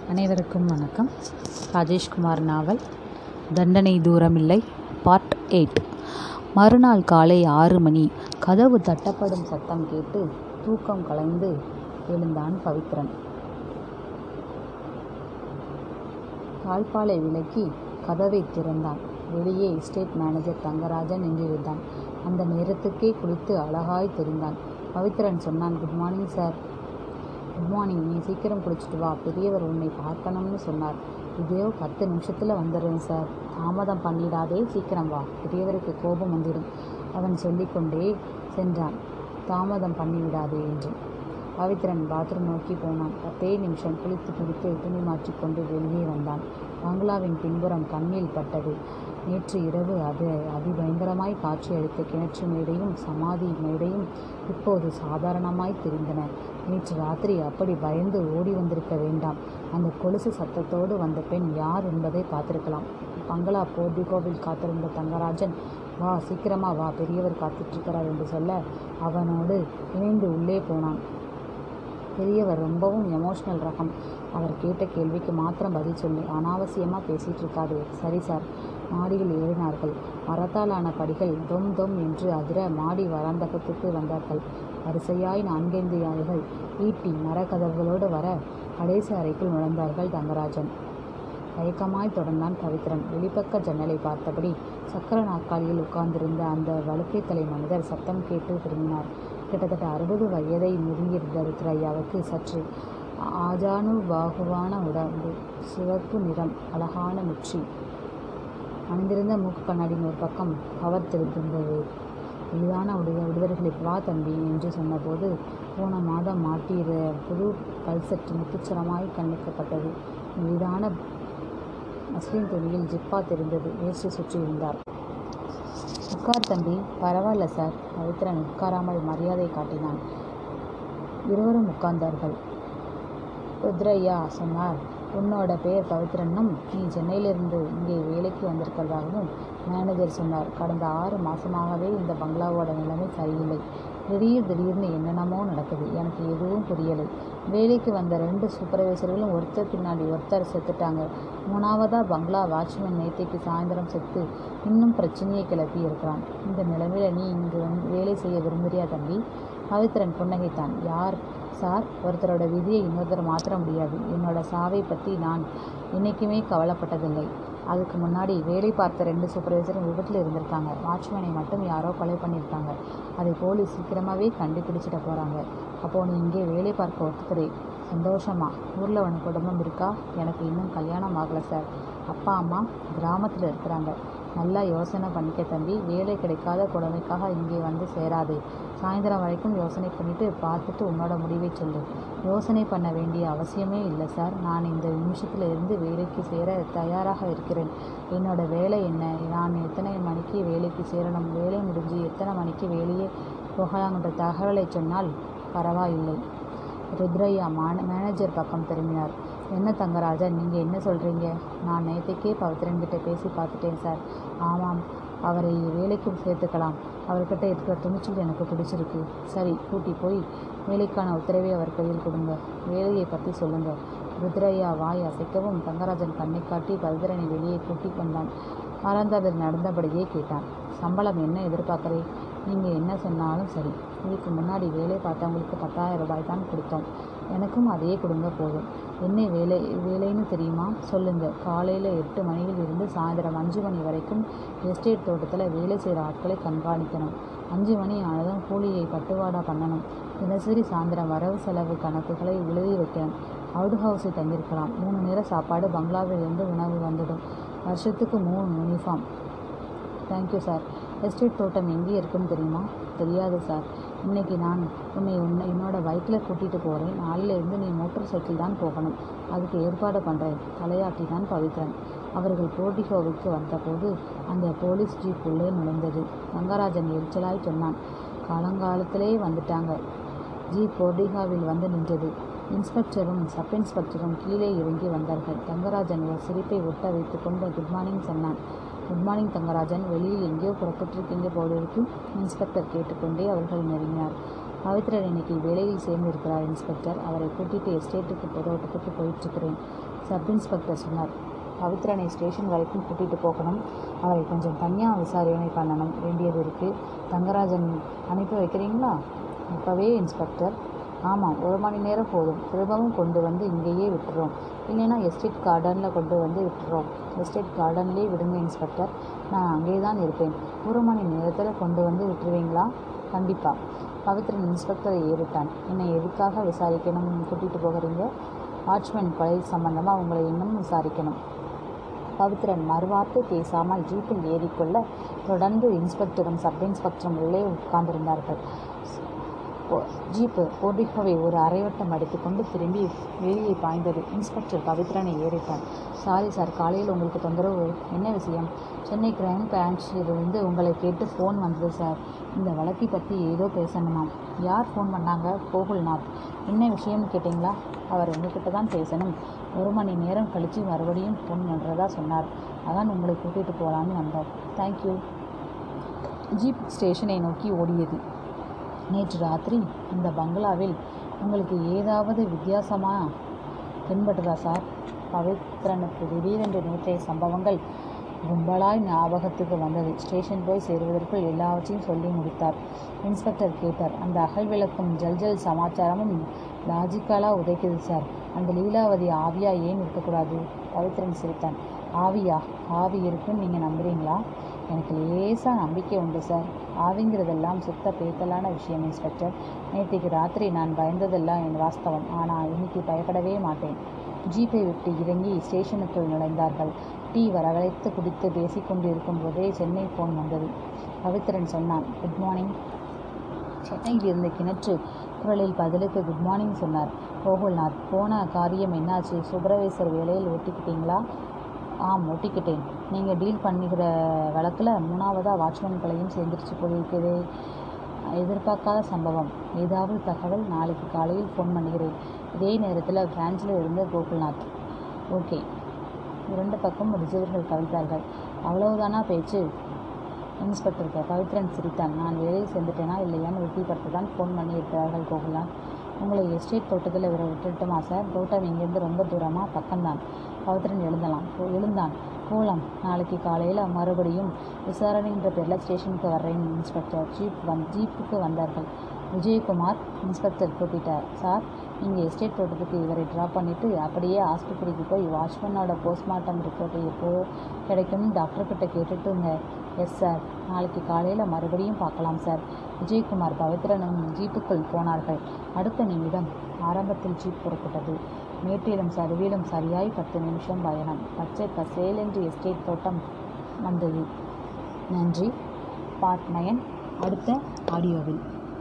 அனைவருக்கும் வணக்கம் ராஜேஷ்குமார் நாவல் தண்டனை தூரமில்லை பார்ட் எயிட் மறுநாள் காலை ஆறு மணி கதவு தட்டப்படும் சத்தம் கேட்டு தூக்கம் கலைந்து எழுந்தான் பவித்ரன் தாழ்பாலை விலக்கி கதவை திறந்தான் வெளியே எஸ்டேட் மேனேஜர் தங்கராஜன் நின்றிருந்தான் அந்த நேரத்துக்கே குளித்து அழகாய் தெரிந்தான் பவித்ரன் சொன்னான் good morning sir good morning நீ சீக்கிரம் குளிச்சுட்டு வா பெரியவர் உன்னை பார்க்கணும்னு சொன்னார் இதோ பத்து நிமிஷத்தில் வந்துடுறேன் சார் தாமதம் பண்ணிடாதே சீக்கிரம் வா பெரியவருக்கு கோபம் வந்துடும் அவன் சொல்லிக்கொண்டே சென்றான் தாமதம் பண்ணிவிடாதே என்று பவித்ரன் பாத்ரூம் நோக்கி போனான் பத்தே நிமிஷம் குளித்து குளித்து துணி மாற்றிக்கொண்டு வெளியே வந்தான் பங்களாவின் பின்புறம் கண்ணில் பட்டது நேற்று இரவு அது அதிபயங்கரமாய் காட்சியளித்த கிணற்று மேடையும் சமாதி மேடையும் இப்போது சாதாரணமாய் தெரிந்தன நேற்று ராத்திரி அப்படி பயந்து ஓடி வந்திருக்க வேண்டாம் அந்த கொலுசு சத்தத்தோடு வந்த பெண் யார் என்பதை பார்த்திருக்கலாம் பங்களா போர்டிகோவில் காத்திருந்த தங்கராஜன் வா சீக்கிரமா வா பெரியவர் காத்துட்ருக்கிறார் என்று சொல்ல அவனோடு இணைந்து உள்ளே போனான் பெரியவர் ரொம்பவும் எமோஷ்னல் ரகம் அவர் கேட்ட கேள்விக்கு மாத்திரம் பதில் சொல்லி அனாவசியமாக பேசிகிட்டு இருக்காது சரி சார் மாடியில் ஏறினார்கள் மரத்தாலான படிகள் தொம் தொம் என்று அதிர மாடி வராந்தகத்துக்கு வந்தார்கள் வரிசையாய் நான்கைந்து யானைகள் ஈட்டி மரக்கதவுகளோடு வர கடைசி அறைக்குள் நுழைந்தார்கள் தங்கராஜன் தயக்கமாய் தொடர்ந்தான் பவித்ரன் வெளிப்பக்க ஜன்னலை பார்த்தபடி சக்கர நாற்காலியில் உட்கார்ந்திருந்த அந்த வழுக்கை தலை மனிதர் சத்தம் கேட்டு திரும்பினார் கிட்டத்தட்ட அறுபது வயதை நெருங்கியிருந்த ருத்ரையாவுக்கு சற்று ஆஜானுபாகுவான உடம்பு சிவப்பு நிறம் அழகான முச்சி அணிந்திருந்த மூக்கு கண்ணாடியின் ஒரு பக்கம் கவர்த்திருந்தது எளிதான உடைய உடையவர்களுக்கு வா தம்பி என்று சொன்னபோது போன மாதம் மாட்டிய புது பல்செட் முத்துச்சரமாய் கண்ணிக்கப்பட்டது எளிதான மஸ்லின் துணியில் ஜிப்பா தெரிந்தது வேஷ்டி சுற்றி இருந்தார் உட்கார் தம்பி பரவாயில்ல சார் பவித்ரன் உட்காராமல் மரியாதை காட்டினான் இருவரும் உட்கார்ந்தார்கள் ருத்ரையா சொன்னார் உன்னோட பெயர் பவித்ரனும் நீ சென்னையிலிருந்து இங்கே வேலைக்கு வந்திருக்கிறதாகவும் மேனேஜர் சொன்னார் கடந்த ஆறு மாதமாகவே இந்த பங்களாவோட நிலைமை சரியில்லை திடீர் திடீர்னு என்னென்னமோ நடக்குது எனக்கு எதுவும் புரியலை வேலைக்கு வந்த ரெண்டு சூப்பர்வைசர்களும் ஒருத்தர் பின்னாடி ஒருத்தர் செத்துட்டாங்க மூணாவதாக பங்களா வாட்ச்மேன் நேத்தைக்கு சாயந்தரம் செத்து இன்னும் பிரச்சனையை கிளப்பி இருக்கிறான் இந்த நிலைமையில் நீ இங்கு வந்து வேலை செய்ய விரும்புறியா தம்பி பவித்ரன் புன்னகைத்தான் யார் சார் ஒருத்தரோட விதியை இன்னொருத்தர் மாற்ற முடியாது என்னோட சாவை பற்றி நான் என்றைக்குமே கவலைப்பட்டதில்லை அதுக்கு முன்னாடி வேலை பார்த்த ரெண்டு சூப்பர்வைசரும் விபத்தில் இருந்திருக்காங்க வாட்ச்மேனை மட்டும் யாரோ கொலை பண்ணியிருக்காங்க அதை போலீஸ் சீக்கிரமாகவே கண்டுபிடிச்சிட போகிறாங்க அப்போது நீ இங்கே வேலை பார்க்க ஒத்துக்கிறே சந்தோஷமா ஊரில் உனக்கு குடும்பம் இருக்கா எனக்கு இன்னும் கல்யாணம் ஆகலை சார் அப்பா அம்மா கிராமத்தில் இருக்கிறாங்க நல்லா யோசனை பண்ணிக்க தம்பி வேலை கிடைக்காத குழந்தைக்காக இங்கே வந்து சேராதே சாயந்தரம் வரைக்கும் யோசனை பண்ணிவிட்டு பார்த்துட்டு உன்னோட முடிவை சொல்லு யோசனை பண்ண வேண்டிய அவசியமே இல்லை சார் நான் இந்த நிமிஷத்தில் இருந்து வேலைக்கு சேர தயாராக இருக்கிறேன் என்னோட வேலை என்ன நான் எத்தனை மணிக்கு வேலைக்கு சேரணும் வேலை முடிஞ்சு எத்தனை மணிக்கு வேலையே போகலாங்கிற தகவலை சொன்னால் பரவாயில்லை ருத்ரையா மான மேனேஜர் பக்கம் திரும்பினார் என்ன தங்கராஜன் நீங்கள் என்ன சொல்கிறீங்க நான் நேற்றுக்கே பவித்ரன்கிட்ட பேசி பார்த்துட்டேன் சார் ஆமாம் அவரை வேலைக்கு சேர்த்துக்கலாம் அவர்கிட்ட இருக்கிற துணிச்சல் எனக்கு பிடிச்சிருக்கு சரி கூட்டி போய் வேலைக்கான உத்தரவை அவர் கையில் கொடுங்க வேலையை பற்றி சொல்லுங்கள் ருத்ரையா வாய் அசைக்கவும் தங்கராஜன் கண்ணை காட்டி பவித்ரனை வெளியே கூட்டி கொண்டான் மறந்ததில் நடந்தபடியே கேட்டான் சம்பளம் என்ன எதிர்பார்க்குறே நீங்கள் என்ன சொன்னாலும் சரி இதுக்கு முன்னாடி வேலை பார்த்தவங்களுக்கு பத்தாயிரம் ரூபாய் தான் கொடுத்தோம் எனக்கும் அதே கொடுங்க போதும் என்ன வேலை வேலைன்னு தெரியுமா சொல்லுங்கள் காலையில் எட்டு மணியில் இருந்து சாயந்தரம் அஞ்சு மணி வரைக்கும் எஸ்டேட் தோட்டத்தில் வேலை செய்கிற ஆட்களை கண்காணிக்கணும் அஞ்சு மணி ஆனதும் கூலியை பட்டுவாடா பண்ணணும் தினசரி சாயந்தரம் வரவு செலவு கணக்குகளை எழுதி வைக்கணும் அவுட் ஹவுஸில் தங்கியிருக்கலாம் மூணு நேர சாப்பாடு பங்களாவிலிருந்து உணவு வந்துடும் வருஷத்துக்கு மூணு யூனிஃபார்ம் தேங்க்யூ சார் எஸ்டேட் தோட்டம் எங்கே இருக்குன்னு தெரியுமா தெரியாது சார் இன்னைக்கு நான் உன்னை உன்னை என்னோட பைக்கில் கூட்டிகிட்டு போகிறேன் நாளிலிருந்து நீ மோட்டார் சைக்கிள் தான் போகணும் அதுக்கு ஏற்பாடு பண்ணுறேன் தலையாட்டி தான் பவித்ரன் அவர்கள் போர்டிகோவுக்கு வந்தபோது அந்த போலீஸ் ஜீப் உள்ளே நுழைந்தது ரங்கராஜன் எரிச்சலாய் சொன்னான் காலங்காலத்திலே வந்துட்டாங்க ஜீப் போர்டிகாவில் வந்து நின்றது இன்ஸ்பெக்டரும் சப் இன்ஸ்பெக்டரும் கீழே இறங்கி வந்தார்கள் தங்கராஜன் ஒரு சிரிப்பை ஒட்ட வைத்துக்கொண்டு குட் மார்னிங் சொன்னான் குட் மார்னிங் தங்கராஜன் வெளியில் எங்கேயோ புறப்பட்டிருக்கீங்க போல இருக்கு இன்ஸ்பெக்டர் கேட்டுக்கொண்டே அவர்கள் நெருங்கினார் பவித்ரன் இன்னைக்கு வேலையில் சேர்ந்திருக்கிறார் இன்ஸ்பெக்டர் அவரை கூட்டிட்டு எஸ்டேட்டுக்கு தோட்டத்துக்கு போயிட்டுருக்கிறேன் சப் இன்ஸ்பெக்டர் சொன்னார் பவித்ரனை ஸ்டேஷன் வரைக்கும் கூட்டிகிட்டு போகணும் அவரை கொஞ்சம் தனியாக விசாரணை பண்ணணும் வேண்டியது இருக்குது தங்கராஜன் அனுப்பி வைக்கிறீங்களா இப்போவே இன்ஸ்பெக்டர் ஆமாம் ஒரு மணி நேரம் போதும் திரும்பவும் கொண்டு வந்து இங்கேயே விட்டுறோம் இல்லைன்னா எஸ்டேட் கார்டனில் கொண்டு வந்து விட்டுறோம் எஸ்டேட் கார்டன்லேயே விடுங்க இன்ஸ்பெக்டர் நான் அங்கே தான் இருப்பேன் ஒரு மணி நேரத்தில் கொண்டு வந்து விட்டுருவீங்களா கண்டிப்பாக பவித்ரன் இன்ஸ்பெக்டரை ஏறிட்டான் என்னை எதுக்காக விசாரிக்கணும் கூட்டிகிட்டு போகிறீங்க வாட்ச்மேன் கொலை சம்பந்தமாக உங்களை இன்னும் விசாரிக்கணும் பவித்ரன் மறுவார்த்தை பேசாமல் ஜீப்பில் ஏறிக்கொள்ள தொடர்ந்து இன்ஸ்பெக்டரும் சப் இன்ஸ்பெக்டரும் உள்ளே உட்கார்ந்திருந்தார்கள் ஓ- ஜீப்பு போர்டிகோவை ஒரு அரைவட்டம் அடித்துக்கொண்டு திரும்பி வெளியே பாய்ந்தது இன்ஸ்பெக்டர் பவித்ரனை ஏறிட்டார் சாரி சார் காலையில் உங்களுக்கு தொந்தரவு என்ன விஷயம் சென்னை கிரைம் பிரான்ச்சிலிருந்து உங்களை கேட்டு ஃபோன் வந்தது சார் இந்த வழக்கை பற்றி ஏதோ பேசணுமாம் யார் ஃபோன் பண்ணாங்க கோகுல்நாத் என்ன விஷயம்னு கேட்டிங்களா அவர் உங்ககிட்ட தான் பேசணும் ஒரு மணி நேரம் கழித்து மறுபடியும் ஃபோன் பண்ணுறதா சொன்னார் அதான் உங்களை கூட்டிகிட்டு போகலான்னு வந்தோம் தேங்க்யூ ஜீப் ஸ்டேஷனை நோக்கி ஓடியது நேற்று ராத்திரி இந்த பங்களாவில் உங்களுக்கு ஏதாவது வித்தியாசமாக தென்பட்டதா சார் பவித்ரனுக்கு திடீரென்று நேற்றைய சம்பவங்கள் கும்பலாய் ஞாபகத்துக்கு வந்தது ஸ்டேஷன் போய் சேருவதற்குள் எல்லாவற்றையும் சொல்லி முடித்தார் இன்ஸ்பெக்டர் கேட்டார் அந்த அகல் விளக்கும் ஜல்ஜல் சமாச்சாரமும் லாஜிக்கலாக உதைக்குது சார் அந்த லீலாவதி ஆவியா ஏன் இருக்கக்கூடாது பவித்ரன் சிரித்தான் ஆவியா ஆவி இருக்குன்னு நீங்கள் நம்புறீங்களா எனக்கு லேசாக நம்பிக்கை உண்டு சார் ஆவிங்கிறதெல்லாம் சுத்த பேத்தலான விஷயம் இன்ஸ்பெக்டர் நேற்றுக்கு ராத்திரி நான் பயந்ததெல்லாம் என் வாஸ்தவம் ஆனால் இன்னைக்கு பயப்படவே மாட்டேன் ஜீப்பை விட்டு இறங்கி ஸ்டேஷனுக்குள் நுழைந்தார்கள் டீ வரவழைத்து குடித்து பேசிக்கொண்டு இருக்கும்போதே சென்னை ஃபோன் வந்தது பவித்ரன் சொன்னான் குட் மார்னிங் சென்னையில் இருந்த கிணற்று குரலில் பதிலுக்கு குட் மார்னிங் சொன்னார் கோகுல்நாத் போன காரியம் என்னாச்சு சுப்ரவேசர் வேலையில் ஒட்டிக்கிட்டீங்களா ஆம் ஒட்டிக்கிட்டேன் நீங்கள் டீல் பண்ணுகிற வழக்கில் மூணாவதாக வாட்ச்மேன்களையும் சேர்ந்துருச்சு போயிருக்குதே எதிர்பார்க்காத சம்பவம் ஏதாவது தகவல் நாளைக்கு காலையில் ஃபோன் பண்ணுகிறேன் இதே நேரத்தில் பிரான்ச்சில் இருந்த கோகுல்நாத் ஓகே இரண்டு பக்கம் ரிசர்வர்கள் கவிழ்த்தார்கள் அவ்வளவுதானா பேச்சு இன்ஸ்பெக்டர் கே- பவித்ரன் சிரித்தான் நான் வேலையில் சேர்ந்துட்டேனா இல்லையான்னு உறுதிப்படுத்த தான் ஃபோன் பண்ணியிருக்கிறார்கள் கோகுல்நாத் உங்களை எஸ்டேட் தோட்டத்தில் இவரை விட்டுட்டுமா சார் தோட்டம் இங்கேருந்து ரொம்ப தூரமாக பக்கம்தான் பவித்ரன் எழுந்தலாம் போ- எழுந்தான் போகலாம் நாளைக்கு காலையில் மறுபடியும் விசாரணைன்ற பேரில் ஸ்டேஷனுக்கு வர்றேன் இன்ஸ்பெக்டர் ஜீப் வந் ஜீப்புக்கு வந்தார்கள் விஜயகுமார் இன்ஸ்பெக்டர் கூப்பிட்டார் சார் நீங்கள் எஸ்டேட் தோட்டத்துக்கு இவரை ட்ராப் பண்ணிவிட்டு அப்படியே ஆஸ்பத்திரிக்கு போய் வாட்ச்மேனோட போஸ்ட்மார்ட்டம் ரிப்போர்ட் எப்போ கிடைக்கும்னு டாக்டர்கிட்ட கேட்டுட்டுங்க எஸ் சார் நாளைக்கு காலையில் மறுபடியும் பார்க்கலாம் சார் விஜயகுமார் பவித்ரனும் ஜீப்புக்குள் போனார்கள் அடுத்த நிமிடம் ஆரம்பத்தில் ஜீப் புறப்பட்டது மேட்டிலும் சரிவிலும் சரியாய் பத்து நிமிஷம் பயணம் பச்சை பசேலென்று எஸ்டேட் தோட்டம் வந்தது நன்றி பார்ட் நயன் அடுத்த ஆடியோவில்